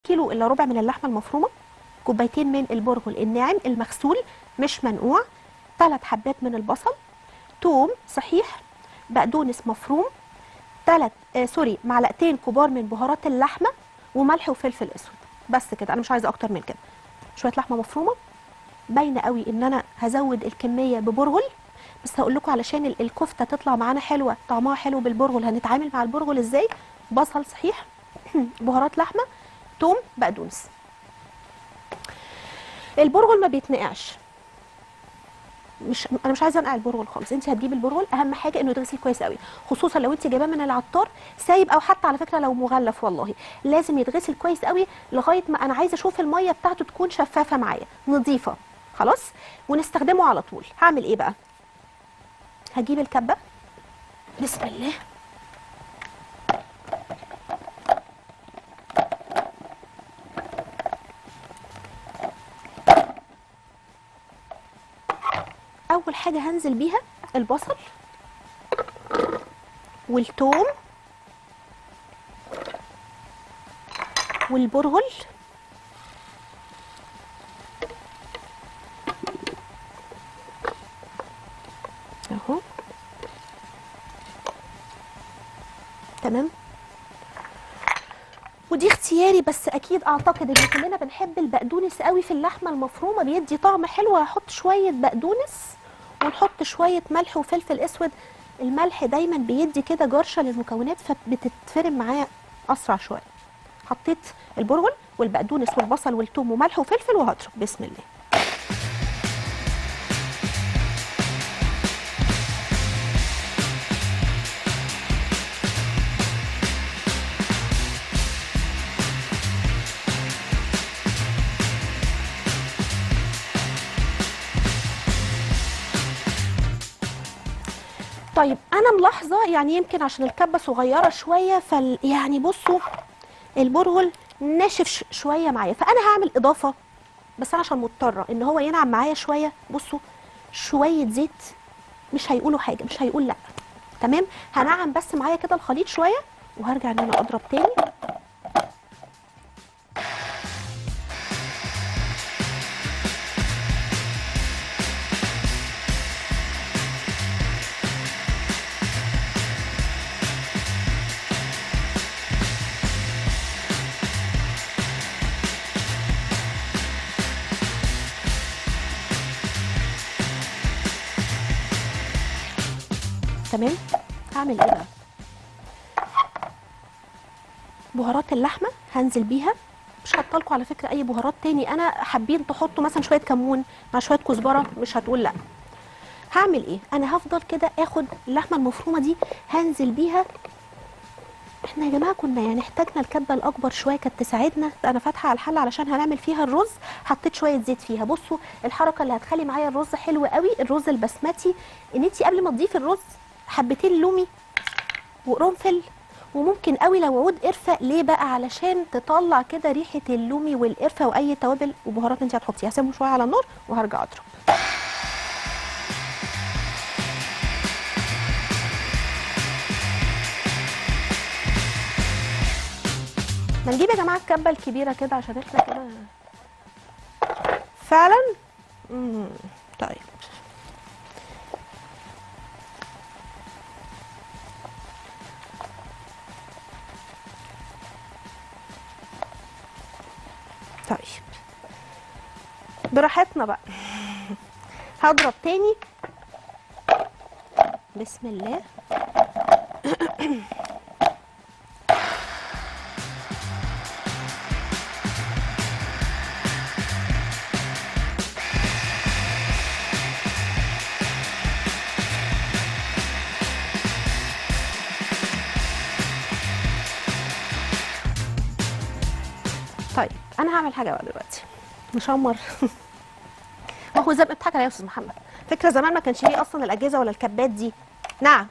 كيلو الا ربع من اللحمه المفرومه كوبايتين من البرغل الناعم المغسول مش منقوع ثلاث حبات من البصل توم صحيح بقدونس مفروم ثلاث آه سوري معلقتين كبار من بهارات اللحمه وملح وفلفل اسود بس كده انا مش عايزه اكتر من كده شويه لحمه مفرومه باينه قوي ان انا هزود الكميه ببرغل بس هقول لكم علشان ال- الكفته تطلع معانا حلوه طعمها حلو بالبرغل هنتعامل مع البرغل ازاي بصل صحيح بهارات لحمه توم بقدونس البرغل ما بيتنقعش مش انا مش عايزه انقع البرغل خالص انت هتجيبي البرغل اهم حاجه انه يتغسل كويس قوي خصوصا لو انت جايباه من العطار سايب او حتى على فكره لو مغلف والله لازم يتغسل كويس قوي لغايه ما انا عايزه اشوف الميه بتاعته تكون شفافه معايا نظيفه خلاص ونستخدمه على طول هعمل ايه بقى هجيب الكبه بسم الله اول حاجه هنزل بيها البصل والثوم والبرغل اهو تمام ودي اختياري بس اكيد اعتقد ان كلنا بنحب البقدونس قوي في اللحمه المفرومه بيدي طعم حلو هحط شويه بقدونس ونحط شويه ملح وفلفل اسود الملح دايما بيدي كده جرشه للمكونات فبتتفرم معايا اسرع شويه حطيت البرغل والبقدونس والبصل والثوم وملح وفلفل وهضرب بسم الله طيب انا ملاحظه يعني يمكن عشان الكبه صغيره شويه فال يعني بصوا البرغل ناشف ش- شويه معايا فانا هعمل اضافه بس انا عشان مضطره ان هو ينعم معايا شويه بصوا شويه زيت مش هيقولوا حاجه مش هيقول لا تمام هنعم بس معايا كده الخليط شويه وهرجع ان انا اضرب تاني تمام هعمل ايه بقى بهارات اللحمه هنزل بيها مش هحطلكوا على فكره اي بهارات تاني انا حابين تحطوا مثلا شويه كمون مع شويه كزبره مش هتقول لا هعمل ايه انا هفضل كده اخد اللحمه المفرومه دي هنزل بيها احنا يا جماعه كنا يعني احتاجنا الكبه الاكبر شويه كانت تساعدنا انا فاتحه على الحله علشان هنعمل فيها الرز حطيت شويه زيت فيها بصوا الحركه اللي هتخلي معايا الرز حلو قوي الرز البسمتي ان انت قبل ما تضيفي الرز حبتين لومي وقرنفل وممكن قوي لو عود قرفه ليه بقى علشان تطلع كده ريحه اللومي والقرفه واي توابل وبهارات انت هتحطيها هسيبهم شويه على النار وهرجع اضرب ما نجيب يا جماعه الكبه الكبيره كده عشان احنا كده فعلا امم طيب طيب براحتنا بقى هضرب تاني بسم الله طيب انا هعمل حاجه بقى دلوقتي نشمر ما هو زي ما بتضحك عليا يا استاذ محمد فكره زمان ما كانش فيه اصلا الاجهزه ولا الكبات دي نعم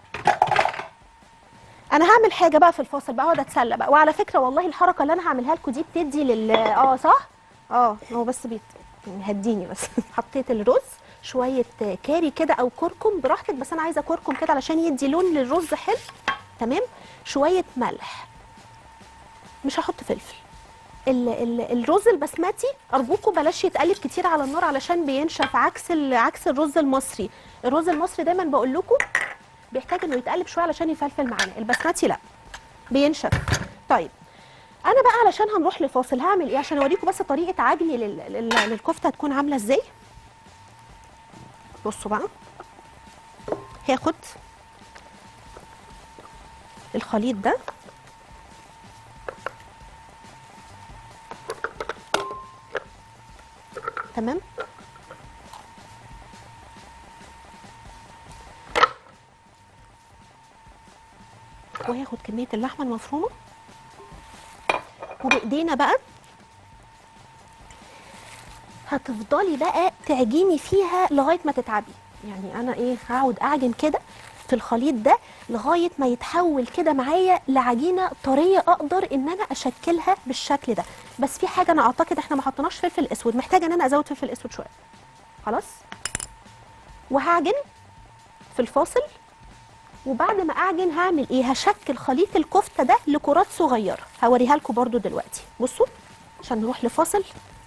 انا هعمل حاجه بقى في الفاصل بقى اقعد اتسلى بقى وعلى فكره والله الحركه اللي انا هعملها لكم دي بتدي لل اه صح اه هو بس بيت يعني هديني بس حطيت الرز شويه كاري كده او كركم براحتك بس انا عايزه كركم كده علشان يدي لون للرز حلو تمام شويه ملح مش هحط فلفل ال ال الرز البسمتي ارجوكم بلاش يتقلب كتير على النار علشان بينشف عكس ال- عكس الرز المصري الرز المصري دايما بقول لكم بيحتاج انه يتقلب شويه علشان يفلفل معانا البسمتي لا بينشف طيب انا بقى علشان هنروح لفاصل هعمل ايه عشان اوريكم بس طريقه عجني لل- لل- للكفته هتكون عامله ازاي بصوا بقى هاخد الخليط ده تمام وهاخد كميه اللحمه المفرومه وبايدينا بقى هتفضلي بقى تعجني فيها لغايه ما تتعبي يعني انا ايه هقعد اعجن كده في الخليط ده لغايه ما يتحول كده معايا لعجينه طريه اقدر ان انا اشكلها بالشكل ده بس في حاجه انا اعتقد احنا ما حطيناش فلفل اسود محتاجه ان انا ازود فلفل اسود شويه خلاص وهعجن في الفاصل وبعد ما اعجن هعمل ايه هشكل خليط الكفته ده لكرات صغيره هوريها لكم برده دلوقتي بصوا عشان نروح لفاصل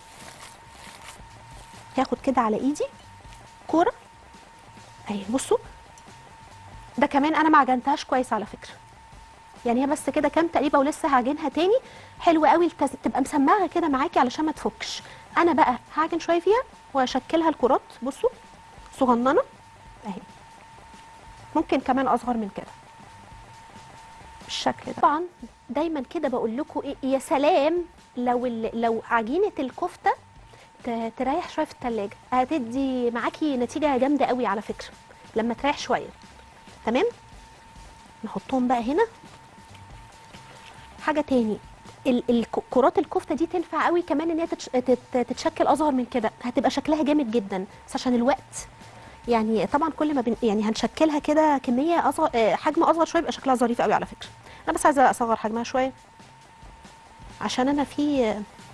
هاخد كده على ايدي كوره اهي بصوا ده كمان انا ما عجنتهاش كويس على فكره يعني هي بس كده كام تقريبا ولسه هعجنها تاني حلو قوي التز... تبقى مسمعه كده معاكي علشان ما تفكش انا بقى هعجن شويه فيها واشكلها الكرات بصوا صغننه اهي ممكن كمان اصغر من كده بالشكل ده طبعا دايما كده بقول لكم ايه يا سلام لو ال... لو عجينه الكفته ت- تريح شويه في التلاجة هتدي معاكي نتيجه جامده قوي على فكره لما تريح شويه تمام نحطهم بقى هنا حاجه تاني ال- الك- كرات الكفته دي تنفع قوي كمان ان هي تتش- تت- تتشكل اصغر من كده هتبقى شكلها جامد جدا بس عشان الوقت يعني طبعا كل ما بن يعني هنشكلها كده كميه اصغر آه، حجم اصغر شويه يبقى شكلها ظريف قوي على فكره انا بس عايزه اصغر حجمها شويه عشان انا في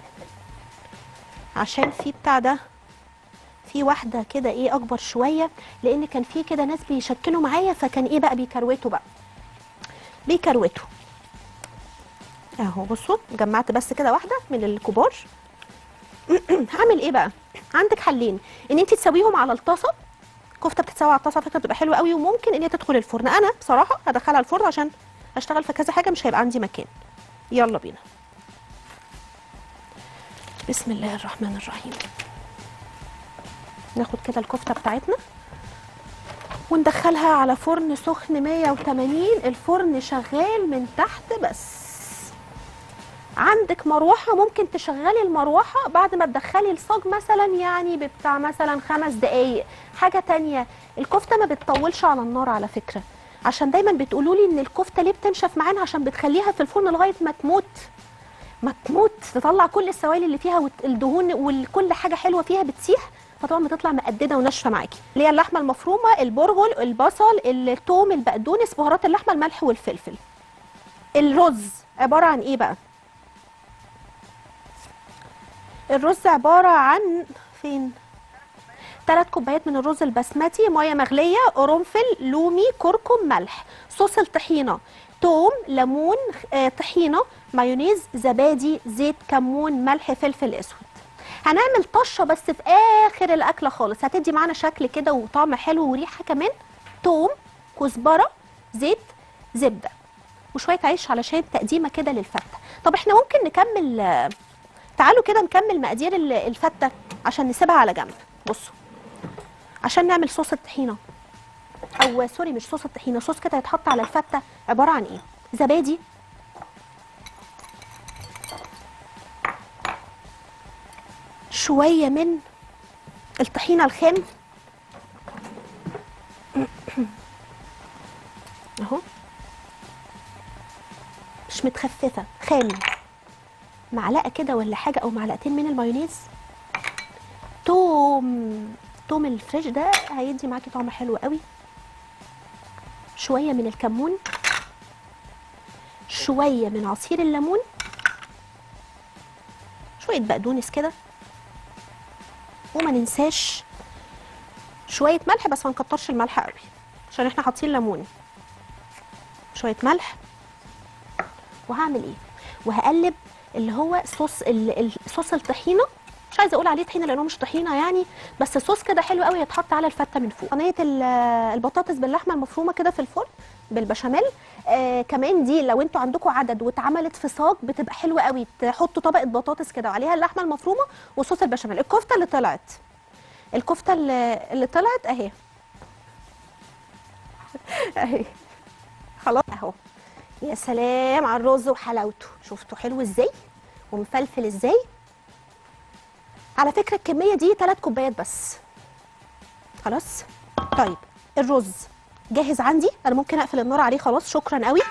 عشان في بتاع ده في واحده كده ايه اكبر شويه لان كان في كده ناس بيشكلوا معايا فكان ايه بقى بيكروتوا بقى بيكروتوا اهو بصوا جمعت بس كده واحده من الكبار هعمل ايه بقى عندك حلين ان انت تسويهم على الطاسه كفته بتتسوى على الطاسه على فكره بتبقى حلوه قوي وممكن ان هي تدخل الفرن انا بصراحه هدخلها الفرن عشان اشتغل في كذا حاجه مش هيبقى عندي مكان يلا بينا بسم الله الرحمن الرحيم ناخد كده الكفته بتاعتنا وندخلها على فرن سخن 180 الفرن شغال من تحت بس عندك مروحه ممكن تشغلي المروحه بعد ما تدخلي الصاج مثلا يعني بتاع مثلا خمس دقايق حاجه تانية الكفته ما بتطولش على النار على فكره عشان دايما بتقولوا لي ان الكفته ليه بتنشف معانا عشان بتخليها في الفرن لغايه ما تموت ما تموت تطلع كل السوائل اللي فيها والدهون وكل حاجه حلوه فيها بتسيح فطبعا بتطلع مقدده وناشفه معاكي اللي هي اللحمه المفرومه البرغل البصل الثوم البقدونس بهارات اللحمه الملح والفلفل الرز عباره عن ايه بقى الرز عباره عن فين ثلاث كوبايات من الرز البسمتي ميه مغليه قرنفل لومي كركم ملح صوص الطحينه توم ليمون آه، طحينه مايونيز زبادي زيت كمون ملح فلفل اسود هنعمل طشه بس في اخر الاكله خالص هتدي معانا شكل كده وطعم حلو وريحه كمان توم كزبره زيت زبده وشويه عيش علشان تقديمه كده للفته طب احنا ممكن نكمل آه، تعالوا كده نكمل مقادير ال- الفته عشان نسيبها على جنب بصوا عشان نعمل صوص الطحينه او سوري مش صوص الطحينه صوص كده يتحط على الفته عباره عن ايه زبادي شويه من الطحينه الخام اهو مش متخففه خام معلقه كده ولا حاجه او معلقتين من المايونيز توم توم الفريش ده هيدي معاكي طعم حلو قوي شويه من الكمون شويه من عصير الليمون شويه بقدونس كده وما ننساش شويه ملح بس ما نكترش الملح قوي عشان احنا حاطين ليمون شويه ملح وهعمل ايه وهقلب اللي هو صوص ال- ال- صوص الطحينه مش عايزه اقول عليه طحينه لانه مش طحينه يعني بس صوص كده حلو قوي يتحط على الفته من فوق صينيه ال- البطاطس باللحمه المفرومه كده في الفرن بالبشاميل آه كمان دي لو انتوا عندكم عدد واتعملت في صاج بتبقى حلوه قوي تحطوا طبقه بطاطس كده وعليها اللحمه المفرومه وصوص البشاميل الكفته اللي طلعت الكفته اللي, اللي طلعت اهي اهي خلاص اهو يا سلام على الرز وحلاوته شفتوا حلو ازاي ومفلفل ازاي على فكره الكميه دي 3 كوبايات بس خلاص طيب الرز جاهز عندي انا ممكن اقفل النار عليه خلاص شكرا قوي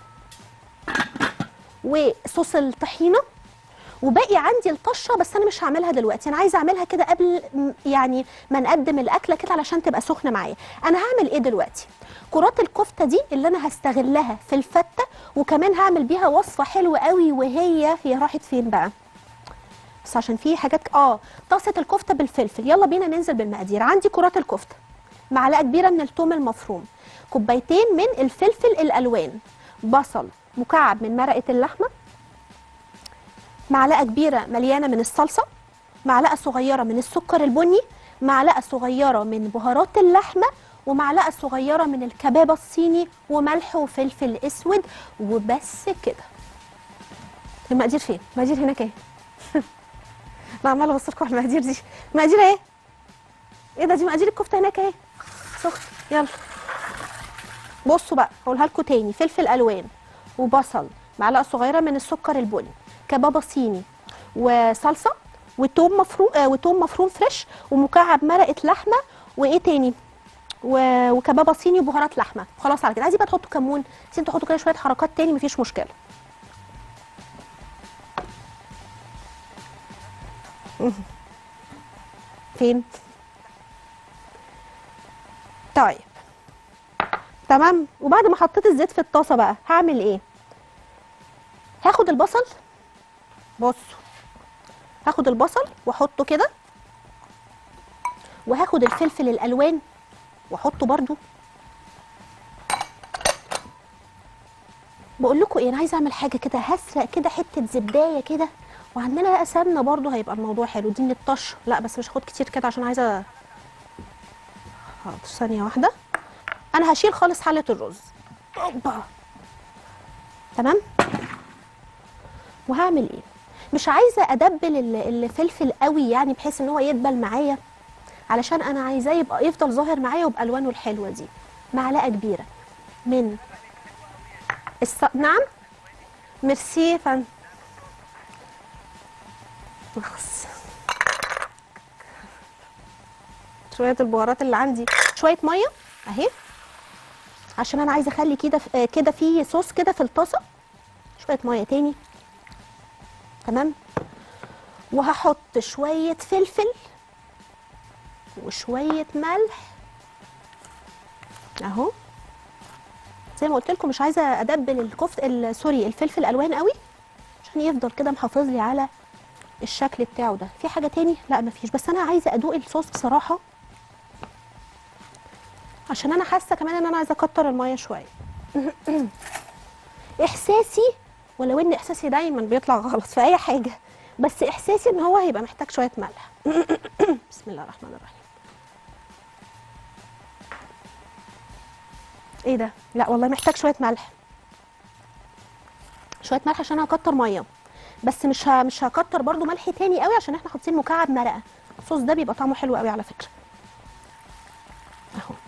وصوص الطحينه وباقي عندي الطشه بس انا مش هعملها دلوقتي انا عايزه اعملها كده قبل م- يعني ما نقدم الاكله كده علشان تبقى سخنه معايا انا هعمل ايه دلوقتي كرات الكفته دي اللي انا هستغلها في الفته وكمان هعمل بيها وصفه حلوه قوي وهي هي راحت فين بقى بس عشان في حاجات اه طاسه الكفته بالفلفل يلا بينا ننزل بالمقادير عندي كرات الكفته معلقه كبيره من الثوم المفروم كوبايتين من الفلفل الالوان بصل مكعب من مرقه اللحمه معلقه كبيره مليانه من الصلصه معلقه صغيره من السكر البني معلقه صغيره من بهارات اللحمه ومعلقه صغيره من الكبابه الصيني وملح وفلفل اسود وبس كده المقادير فين المقادير هناك اهي انا عماله ابص لكم على المقادير دي المقادير اهي ايه ده دي مقادير الكفته هناك اهي سخن يلا بصوا بقى هقولها لكم تاني فلفل الوان وبصل معلقه صغيره من السكر البني كبابه صيني وصلصه وتوم مفروم آه وتوم مفروم فريش ومكعب مرقه لحمه وايه تاني و... وكبابه صيني وبهارات لحمه خلاص على كده عايزين بقى تحطوا كمون عايزين تحطوا كده شويه حركات تاني مفيش مشكله فين طيب تمام وبعد ما حطيت الزيت في الطاسه بقى هعمل ايه هاخد البصل بصوا هاخد البصل واحطه كده وهاخد الفلفل الالوان واحطه برضو بقول لكم ايه انا عايزه اعمل حاجه كده هسرق كده حته زبدايه كده وعندنا بقى سمنه برضو هيبقى الموضوع حلو دي من الطشه لا بس مش هاخد كتير كده عشان عايزه حاضر ثانيه واحده انا هشيل خالص حله الرز اوبا تمام وهعمل ايه مش عايزه ادبل ال- الفلفل قوي يعني بحيث ان هو يدبل معايا علشان انا عايزاه يبقى يفضل ظاهر معايا وبالوانه الحلوه دي معلقه كبيره من الص... نعم ميرسي يا فندم بخص شويه البهارات اللي عندي شويه ميه اهي عشان انا عايزه اخلي كده ف- آه كده في صوص كده في الطاسه شويه ميه تاني تمام وهحط شويه فلفل وشويه ملح اهو زي ما قلت لكم مش عايزه ادبل الكفت ال- سوري الفلفل الالوان قوي عشان يفضل كده محافظ لي على الشكل بتاعه ده في حاجه تاني لا مفيش بس انا عايزه ادوق الصوص بصراحه عشان انا حاسه كمان ان انا عايزه اكتر الميه شويه احساسي ولو ان احساسي دايما بيطلع غلط في اي حاجه بس احساسي ان هو هيبقى محتاج شويه ملح بسم الله الرحمن الرحيم ايه ده لا والله محتاج شويه ملح شويه ملح عشان انا هكتر ميه بس مش ه... مش هكتر برضو ملح تاني قوي عشان احنا حاطين مكعب مرقه الصوص ده بيبقى طعمه حلو قوي على فكره اهو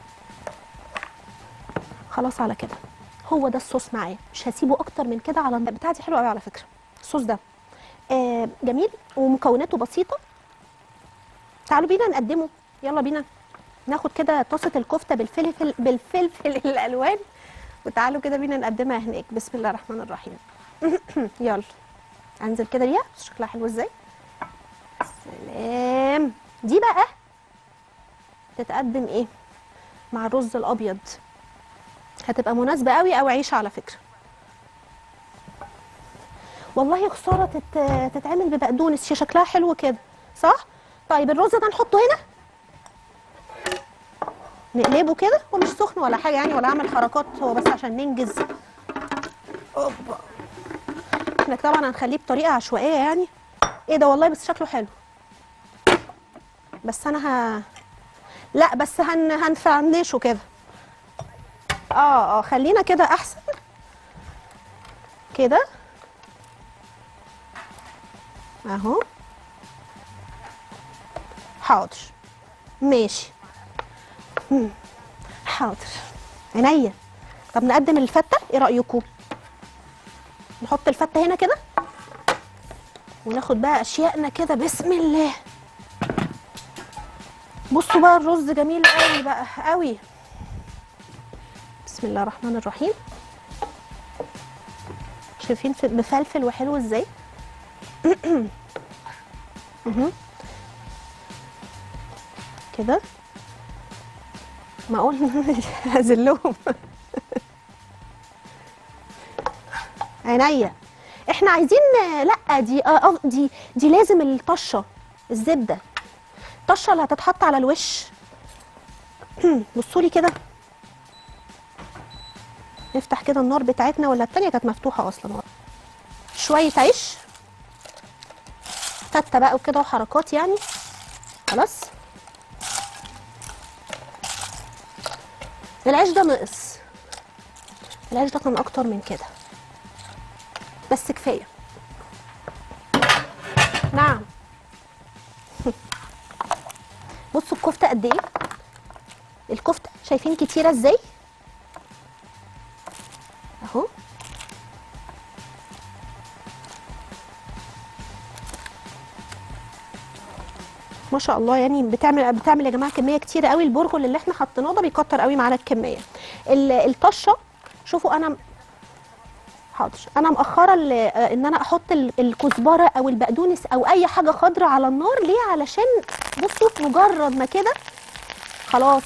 خلاص على كده هو ده الصوص معايا مش هسيبه اكتر من كده على النار بتاعتي حلوه قوي على فكره الصوص ده آه جميل ومكوناته بسيطه تعالوا بينا نقدمه يلا بينا ناخد كده طاسه الكفته بالفلفل بالفلفل الالوان وتعالوا كده بينا نقدمها هناك بسم الله الرحمن الرحيم يلا انزل كده بيها بس شكلها حلو ازاي سلام دي بقى تتقدم ايه مع الرز الابيض هتبقى مناسبه قوي او عيش على فكره والله خساره تت... تتعمل ببقدونس هي شكلها حلو كده صح طيب الرز ده نحطه هنا نقلبه كده هو مش سخن ولا حاجه يعني ولا اعمل حركات هو بس عشان ننجز اوبا احنا طبعا هنخليه بطريقه عشوائيه يعني ايه ده والله بس شكله حلو بس انا ه... لا بس هن هنفعنشه كده اه اه خلينا كده احسن كده اهو حاضر ماشي مم. حاضر عينيا طب نقدم الفته ايه رايكم نحط الفته هنا كده وناخد بقى اشيائنا كده بسم الله بصوا بقى الرز جميل قوي بقى قوي بسم الله الرحمن الرحيم شايفين في- مفلفل وحلو ازاي مهم. كده ما اقول هزلهم عينيا احنا عايزين لا دي اه آه، دي دي لازم الطشه الزبده الطشه اللي هتتحط على الوش بصوا لي كده نفتح كده النار بتاعتنا ولا التانية كانت مفتوحة أصلا شوية عيش فتة بقى وكده وحركات يعني خلاص العيش ده نقص العيش ده كان أكتر من كده بس كفاية نعم بصوا الكفتة قد ايه الكفتة شايفين كتيرة ازاي اهو ما شاء الله يعني بتعمل بتعمل يا جماعه كميه كتيره قوي البرغل اللي احنا حطيناه ده بيكتر قوي معانا الكميه ال- الطشه شوفوا انا حاضر انا مأخره ال- آه، ان انا احط ال- الكزبره او البقدونس او اي حاجه خضراء على النار ليه علشان بصوا مجرد ما كده خلاص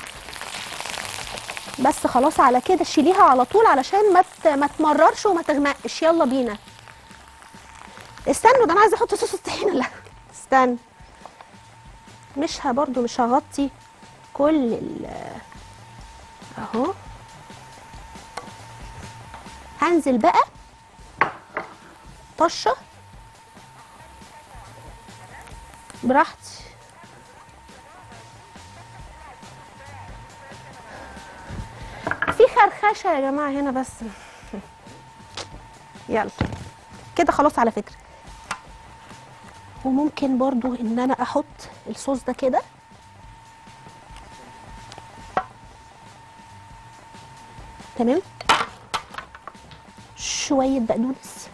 بس خلاص على كده شيليها على طول علشان ما ت- ما تمررش وما تغمقش يلا بينا استنوا ده انا عايزه احط صوص الطحينه لا استنى مش ه برضو مش هغطي كل ال اهو هنزل بقى طشه براحتي في خرخشه يا جماعه هنا بس يلا كده خلاص على فكره وممكن برضو ان انا احط الصوص ده كده تمام شويه بقدونس